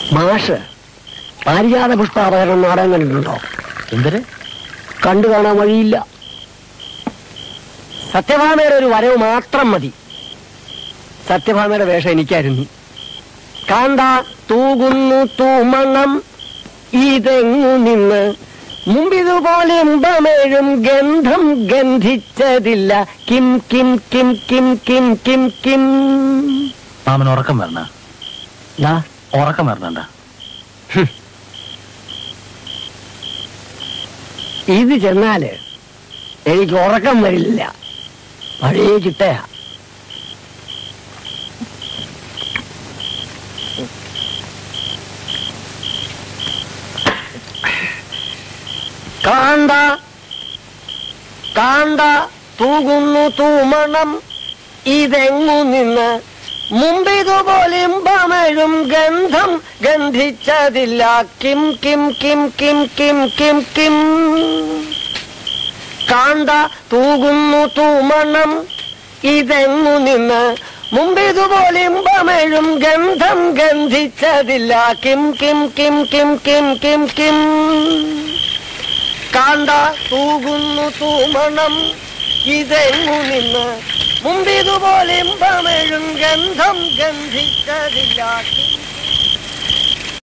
മാഷ് പാരിജാത പുഷ്പാപകരണം നാടകം കണ്ടിട്ടുണ്ടോ എന്തൊരു കണ്ടു കാണാൻ വഴിയില്ല സത്യഭാമയുടെ ഒരു വരവ് മാത്രം മതി സത്യഭാമയുടെ വേഷം എനിക്കായിരുന്നു കാന്ത തൂകുന്നു തൂമണം ഇതെങ്ങു നിന്ന് മുമ്പിതുപോലെ ഇമ്പമേഴും ഗന്ധം ഗന്ധിച്ചതില്ല കിം കിം കിം കിം കിം കിം കിം മാമൻ ഉറക്കം വരണ ദാ, ഉറക്കം വരണണ്ട ഇത് ചെന്നാല് എനിക്ക് ഉറക്കം വരില്ല പഴയ ചിട്ടയാ കാണ്ട കാണ്ട തൂകുന്നു തൂമണം ഇതെങ്ങു നിന്ന് മുമ്പിതുപോലെ ഇമ്പമഴും ഗന്ധം ഗന്ധിച്ചതില്ല കിം കിം കിം കിം കിം കിം കിം കാണ്ട തൂകുന്നു തൂമണം ഇതെങ്ങു നിന്ന് മുമ്പിതുപോലെ ഇമ്പമഴും ഗന്ധം ഗന്ധിച്ചതില്ല കിം കിം കിം കിം കിം കിം കിം കാണ്ട തൂകുന്നു തൂമണം ഇതെങ്ങു നിന്ന് മുമ്പിതുപോലെ ഇമ്പമഴും ഗന്ധം ഗന്ധിച്ചതില്ല കിം കിം